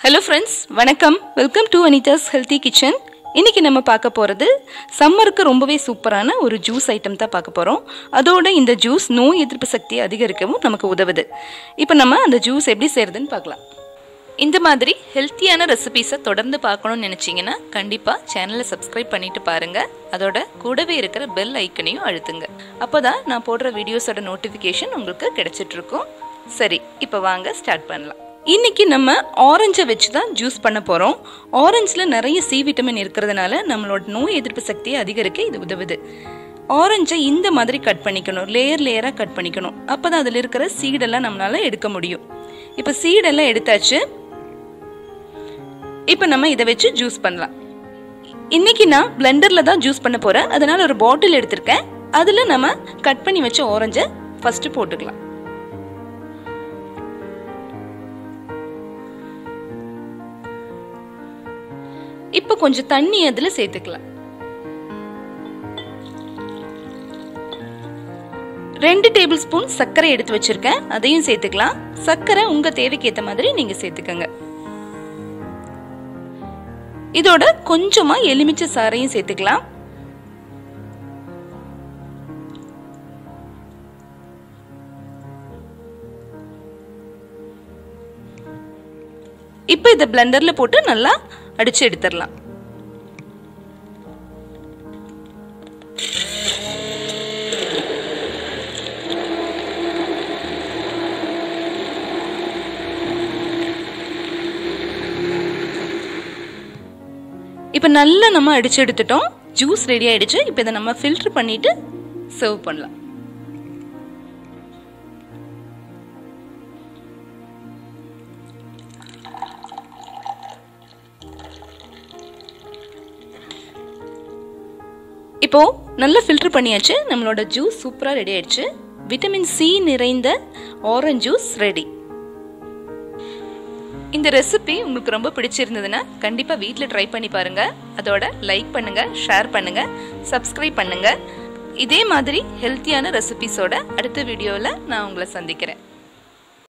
hello friends வணக்கம் welcome to Anitha's healthy kitchen இன்னைக்கு நம்ம பார்க்க போகிறது சம்மருக்கு ரொம்பவே சூப்பரான ஒரு ஜூஸ் ஐட்டம் தான் பார்க்க போகிறோம் அதோட இந்த ஜூஸ் நோய் எதிர்ப்பு சக்தியை அதிகரிக்கவும் நமக்கு உதவுது இப்போ நம்ம அந்த ஜூஸ் எப்படி செய்கிறதுன்னு பார்க்கலாம் இந்த மாதிரி ஹெல்த்தியான ரெசிபீஸை தொடர்ந்து பார்க்கணும்னு நினச்சிங்கன்னா கண்டிப்பாக சேனலை சப்ஸ்கிரைப் பண்ணிட்டு பாருங்கள் அதோட கூடவே இருக்கிற பெல் ஐக்கனையும் அழுத்துங்க அப்போ தான் நான் போடுற வீடியோஸோட நோட்டிஃபிகேஷன் உங்களுக்கு கிடைச்சிட்ருக்கும் சரி இப்போ வாங்க ஸ்டார்ட் பண்ணலாம் இன்னைக்கு நம்ம ஆரஞ்சை வச்சு தான் ஜூஸ் பண்ண போகிறோம் ஆரஞ்சில் நிறைய சி விட்டமின் இருக்கிறதுனால நம்மளோட நோய் எதிர்ப்பு சக்தியை அதிகரிக்க இது உதவுது ஆரஞ்சை இந்த மாதிரி கட் பண்ணிக்கணும் லேயர் லேயராக கட் பண்ணிக்கணும் அப்போ தான் அதில் இருக்கிற சீடெல்லாம் நம்மளால எடுக்க முடியும் இப்போ சீடெல்லாம் எடுத்தாச்சு இப்போ நம்ம இதை வச்சு ஜூஸ் பண்ணலாம் இன்னைக்கு நான் பிளெண்டரில் தான் ஜூஸ் பண்ண போகிறேன் அதனால் ஒரு பாட்டில் எடுத்திருக்கேன் அதில் நம்ம கட் பண்ணி வச்ச ஆரஞ்சை ஃபஸ்ட்டு போட்டுக்கலாம் இப்போ கொஞ்சம் தண்ணி அதில் சேர்த்துக்கலாம் ரெண்டு டேபிள் ஸ்பூன் சர்க்கரை எடுத்து வச்சிருக்கேன் அதையும் சேர்த்துக்கலாம் சர்க்கரை உங்க தேவைக்கு ஏற்ற மாதிரி நீங்க சேர்த்துக்கங்க இதோட கொஞ்சமா எலுமிச்சை சாறையும் சேர்த்துக்கலாம் இப்போ இதை பிளெண்டர்ல போட்டு நல்லா அடிச்சு எடுத்துடலாம் இப்போ நல்லா நம்ம அடிச்சு எடுத்துட்டோம் ஜூஸ் ரெடி ஆயிடுச்சு இப்போ இதை நம்ம ஃபில்டர் பண்ணிட்டு சர்வ் பண்ணலாம் இப்போ நல்லா ஃபில்டர் பண்ணியாச்சு நம்மளோட ஜூஸ் சூப்பராக ரெடி ஆயிடுச்சு விட்டமின் சி நிறைந்த ஆரஞ்ச் ஜூஸ் ரெடி இந்த ரெசிபி உங்களுக்கு ரொம்ப பிடிச்சிருந்ததுன்னா கண்டிப்பாக வீட்டில் ட்ரை பண்ணி பாருங்க அதோட லைக் பண்ணுங்க ஷேர் பண்ணுங்க சப்ஸ்கிரைப் பண்ணுங்க இதே மாதிரி ஹெல்த்தியான ரெசிபிஸோட அடுத்த வீடியோவில் நான் உங்களை சந்திக்கிறேன்